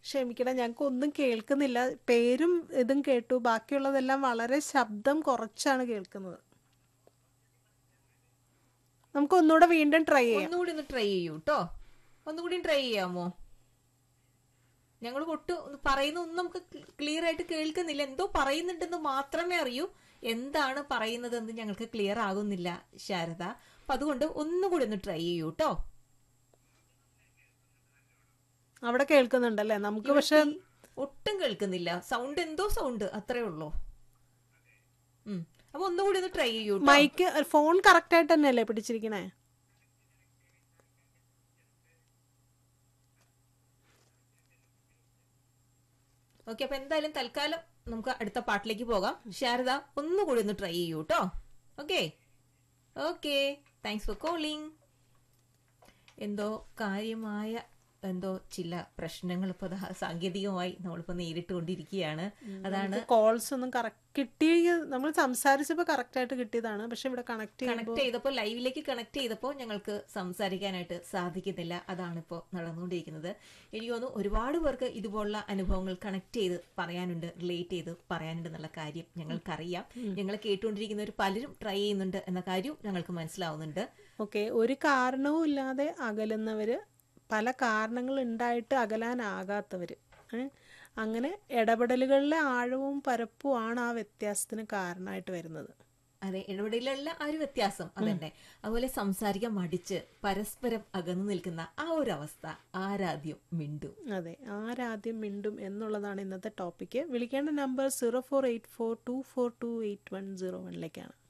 ക്ഷമിക്കണം ഞങ്ങൾക്ക് ഒന്നും കേൾക്കുന്നില്ല പേരും ഇതും കേട്ടു ബാക്കിയുള്ളതെല്ലാം വളരെ ശബ്ദം കുറച്ചാണ് കേൾക്കുന്നത് നമുക്ക് ഒന്നുകൂടെ വീണ്ടും ട്രൈ ചെയ്യാം ഒന്നുകൂടി ഒന്ന് ട്രൈ ചെയ്യൂ കേട്ടോ ഒന്നുകൂടി ട്രൈ ചെയ്യാമോ ഞങ്ങൾ ഒട്ടും പറയുന്ന ഒന്നും നമുക്ക് ക്ലിയർ ആയിട്ട് കേൾക്കുന്നില്ല എന്തോ പറയുന്നുണ്ടെന്ന് മാത്രമേ അറിയൂ എന്താണ് പറയുന്നതെന്ന് ഞങ്ങൾക്ക് ക്ലിയർ ആകുന്നില്ല ശാരദ അപ്പൊ അതുകൊണ്ട് ഒന്നുകൂടി ഒന്ന് ട്രൈ ചെയ്യൂ കേട്ടോ അവിടെ കേൾക്കുന്നുണ്ടല്ലേ നമുക്ക് പക്ഷെ ഒട്ടും കേൾക്കുന്നില്ല സൗണ്ട് എന്തോ സൗണ്ട് അത്രേ ഉള്ളൂ ഉം. അപ്പൊ ഒന്നുകൂടി ഒന്ന് ട്രൈ ചെയ്യൂ ട്ടോ. മൈക്ക് ഫോൺ കറക്റ്റ് ആയിട്ട് തന്നെയല്ലേ പിടിച്ചിരിക്കണേ ഓക്കെ അപ്പൊ എന്തായാലും തൽക്കാലം നമുക്ക് അടുത്ത പാട്ടിലേക്ക് പോകാം ശാരദ ഒന്നുകൂടി ഒന്ന് ട്രൈ ചെയ്യൂ കേട്ടോ okay okay thanks for calling എന്തോ കാര്യമായ എന്തോ ചില പ്രശ്നങ്ങൾ ഇപ്പൊ ദാ സാങ്കേതികമായി നമ്മളിപ്പോ നേരിട്ടുകൊണ്ടിരിക്കുകയാണ് അതാണ് കോൾസ് ഒന്നും കറക്റ്റ് കിട്ടി നമ്മൾ സംസാരിച്ചപ്പോ കറക്റ്റ് ആയിട്ട് കിട്ടിയതാണ് പക്ഷെ ഇവിടെ കണക്ട് ചെയ്യുമ്പോൾ കണക്ട് ചെയ്തപ്പോൾ ലൈവിലേക്ക് കണക്ട് ചെയ്തപ്പോൾ ഞങ്ങൾക്ക് സംസാരിക്കാനായിട്ട് സാധിക്കുന്നില്ല അതാണ് ഇപ്പോൾ നടന്നുകൊണ്ടിരിക്കുന്നത് എനിക്ക് തോന്നുന്നു ഒരുപാട് പേർക്ക് ഇതുപോലുള്ള അനുഭവങ്ങൾ കണക്ട് ചെയ്ത് പറയാനുണ്ട് റിലേറ്റ് ചെയ്ത് പറയാനുണ്ട് എന്നുള്ള കാര്യം ഞങ്ങൾക്കറിയാം ഞങ്ങൾ കേട്ടുകൊണ്ടിരിക്കുന്നവർ പലരും ട്രൈ ചെയ്യുന്നുണ്ട് എന്ന കാര്യവും ഞങ്ങൾക്ക് മനസ്സിലാവുന്നുണ്ട് ഓക്കെ ഒരു കാരണവും ഇല്ലാതെ അകലുന്നവര് പല കാരണങ്ങൾ ഉണ്ടായിട്ട് അകലാനാകാത്തവര് ഏ? അങ്ങനെ ഇടപെടലുകളിലെ ആഴവും പരപ്പുമാണ് ആ വ്യത്യാസത്തിന് കാരണമായിട്ട് വരുന്നത് അതെ ഇടപെടലിലുള്ള ആ ഒരു വ്യത്യാസം അതന്നെ അതുപോലെ സംസാരിക്കാൻ മടിച്ച് പരസ്പരം അകന്നു നിൽക്കുന്ന ആ ഒരു അവസ്ഥ ആരാദ്യം മിണ്ടു അതെ ആരാദ്യം മിണ്ടും എന്നുള്ളതാണ് ഇന്നത്തെ ടോപ്പിക്ക് വിളിക്കേണ്ട number zero four eight four two four two eight one zero വണ്ണിലേക്കാണ്